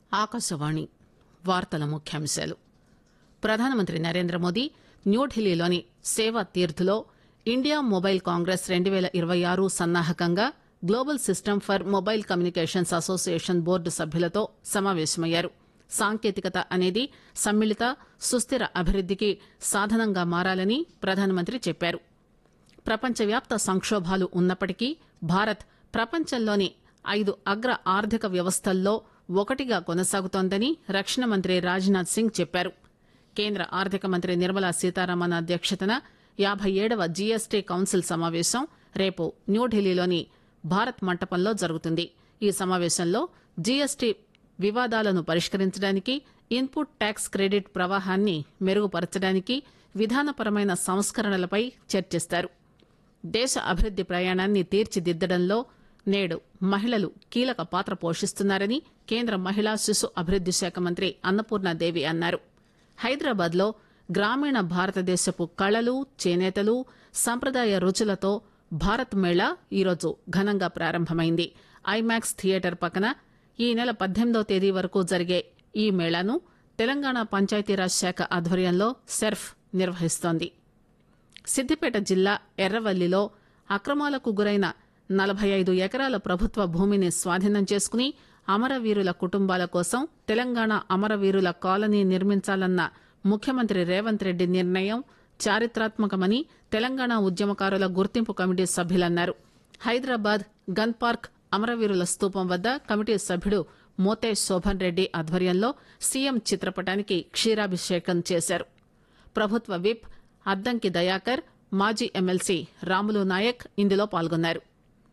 ఆకాశవాణి వార్తల ముఖ్యాంశాలు ప్రధానమంత్రి నరేంద్ర మోదీ న్యూఢిల్లీలోని సేవా తీర్థ్లో ఇండియా మొబైల్ కాంగ్రెస్ రెండు పేల ఇరవై ఆరు సన్నాహకంగా global system for mobile communications association board సభ్యులతో సమావేశమయ్యారు సాంకేతికత అనేది సమ్మిళిత సుస్థిర అభివృద్దికి సాధనంగా మారాలని ప్రధానమంత్రి చెప్పారు ప్రపంచవ్యాప్త సంక్షోభాలు ఉన్నప్పటికీ భారత్ ప్రపంచంలోని ఐదు అగ్ర ఆర్థిక వ్యవస్థల్లో ఒకటిగా కొనసాగుతోందని రక్షణ మంత్రి రాజ్నాథ్ సింగ్ చెప్పారు కేంద్ర ఆర్థిక మంత్రి నిర్మలా సీతారామన్ అధ్యక్షతన యాబై ఏడవ జీఎస్టీ కౌన్సిల్ సమావేశం రేపు న్యూఢిల్లీలోని భారత్ మంటపంలో జరుగుతుంది ఈ సమావేశంలో జీఎస్టీ వివాదాలను పరిష్కరించడానికి ఇన్పుట్ ట్యాక్స్ క్రెడిట్ ప్రవాహాన్ని మెరుగుపరచడానికి విధానపరమైన సంస్కరణలపై చర్చిస్తారు దేశ అభివృద్ది ప్రయాణాన్ని తీర్చిదిద్దడంలో నేడు మహిళలు కీలక పాత్ర పోషిస్తున్నారని కేంద్ర మహిళా శిశు అభివృద్ది శాఖ మంత్రి అన్నపూర్ణాదేవి అన్నారు హైదరాబాద్ లో గ్రామీణ భారతదేశపు కళలు చేనేతలు సంప్రదాయ రుచులతో భారత్ మేళా ఈరోజు ఘనంగా ప్రారంభమైంది ఐమాక్స్ థియేటర్ పక్కన ఈ నెల పద్దెనిమిదో తేదీ వరకు జరిగే ఈ మేళాను తెలంగాణ పంచాయతీరాజ్ శాఖ ఆధ్వర్యంలో సెర్ఫ్ నిర్వహిస్తోంది సిద్దిపేట జిల్లా ఎర్రవల్లిలో అక్రమాలకు గురైన నలభై ఐదు ఎకరాల ప్రభుత్వ భూమిని స్వాధీనం చేసుకుని అమరవీరుల కుటుంబాల కోసం తెలంగాణ అమరవీరుల కాలనీ నిర్మించాలన్న ముఖ్యమంత్రి రేవంత్ రెడ్డి నిర్ణయం చారిత్రాత్మకమని తెలంగాణ ఉద్యమకారుల గుర్తింపు కమిటీ సభ్యులన్నారు హైదరాబాద్ గన్ పార్క్ అమరవీరుల స్తూపం వద్ద కమిటీ సభ్యుడు మోతే శోభన్ రెడ్డి ఆధ్వర్యంలో సీఎం చిత్రపటానికి క్షీరాభిషేకం చేశారు ప్రభుత్వ విప్ అద్దంకి దయాకర్ మాజీ ఎమ్మెల్సీ రాములు నాయక్ ఇందులో పాల్గొన్నారు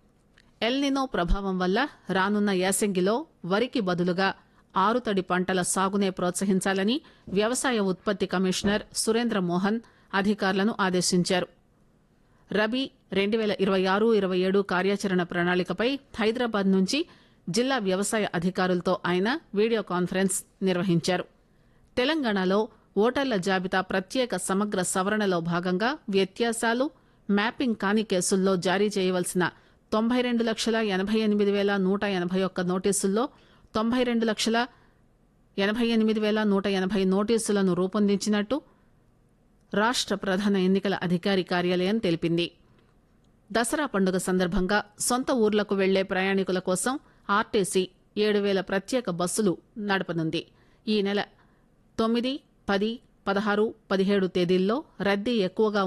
ఎల్నినో ప్రభావం వల్ల రానున్న యాసంగిలో వరికి బదులుగా ఆరుతడి పంటల సాగునే ప్రోత్సహించాలని వ్యవసాయ ఉత్పత్తి కమిషనర్ సురేంద్ర మోహన్ అధికారులను ఆదేశించారు రబీ రెండు పేల ఇరవై ఆరు ఇరవై ఏడు కార్యాచరణ ప్రణాళికపై హైదరాబాద్ నుంచి జిల్లా వ్యవసాయ అధికారులతో ఆయన వీడియో కాన్ఫరెన్స్ నిర్వహించారు తెలంగాణలో ఓటర్ల జాబితా ప్రత్యేక సమగ్ర సవరణలో భాగంగా వ్యత్యాసాలు మ్యాపింగ్ కాని కేసుల్లో జారీ చేయవలసిన తొంభై రెండు లక్షల ఎనభై ఎనిమిది వేల నూట ఎనభై ఒక్క నోటీసుల్లో తొంభై రెండు లక్షల ఎనభై ఎనిమిది వేల నూట ఎనభై నోటీసులను రూపొందించినట్టు రాష్ట ప్రధాన ఎన్నికల అధికారి కార్యాలయం తెలిపింది దసరా పండుగ సందర్భంగా సొంత ఊర్లకు వెళ్లే ప్రయాణికుల కోసం ఆర్టీసీ ఏడు వేల ప్రత్యేక బస్సులు నడపనుంది ఈ నెల తొమ్మిది పది పదహారు పదిహేడు తేదీల్లో రద్దీ ఎక్కువగా